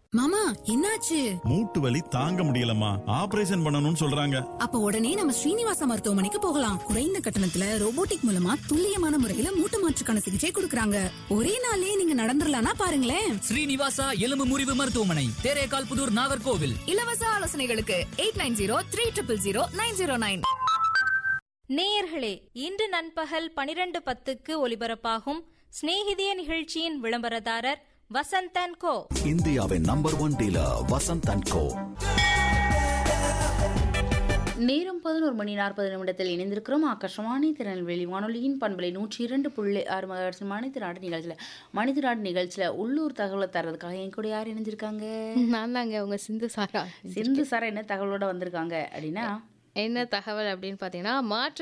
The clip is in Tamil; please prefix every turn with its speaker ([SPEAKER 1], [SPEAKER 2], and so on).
[SPEAKER 1] மாமா என்னாச்சு
[SPEAKER 2] மூட்டு வலி தாங்க முடியலம்மா ஆபரேஷன் பண்ணணும்னு சொல்றாங்க
[SPEAKER 1] அப்ப உடனே நம்ம ஸ்ரீனிவாசா மருத்துவமனைக்கு போகலாம் குறைந்த கட்டணத்துல ரோபோட்டிக் மூலமா துல்லியமான முறையில மூட்டு மாற்றுக்கான சிகிச்சை கொடுக்கறாங்க ஒரே நாள்லயே நீங்க நடந்துடலாம்னா பாருங்களேன்
[SPEAKER 3] ஸ்ரீனிவாசா எலும்பு முறிவு மருத்துவமனை தேரேகால் புதூர் நாகர்கோவில்
[SPEAKER 4] இலவச ஆலோசனைகளுக்கு eight nine zero three triple zero nine zero nine
[SPEAKER 5] நேயர்களே இன்று நண்பகல் பனிரெண்டு பத்துக்கு ஒலிபரப்பாகும் சிநேகிதிய நிகழ்ச்சியின் விளம்பரதாரர் வசந்தன் கோ
[SPEAKER 6] இந்தியாவின் number one dealer Vasanth and co
[SPEAKER 7] நேரம் பதினோரு மணி நாற்பது நிமிடத்தில் இணைந்திருக்கிறோம் ஆகாஷவாணி திருநெல்வேலி வானொலியின் பண்பலை நூற்றி இரண்டு புள்ளி ஆறு மகர்ஸ் மனித நாடு நிகழ்ச்சியில் மனித நாடு நிகழ்ச்சியில் உள்ளூர் தகவலை தர்றதுக்காக என் கூட யார் இணைஞ்சிருக்காங்க
[SPEAKER 8] நான் தாங்க உங்க சிந்து சாரா
[SPEAKER 7] சிந்து சாரா என்ன தகவலோட வந்திருக்காங்க அப்படின்னா
[SPEAKER 8] என்ன தகவல் அப்படின்னு பார்த்தீங்கன்னா மாற்று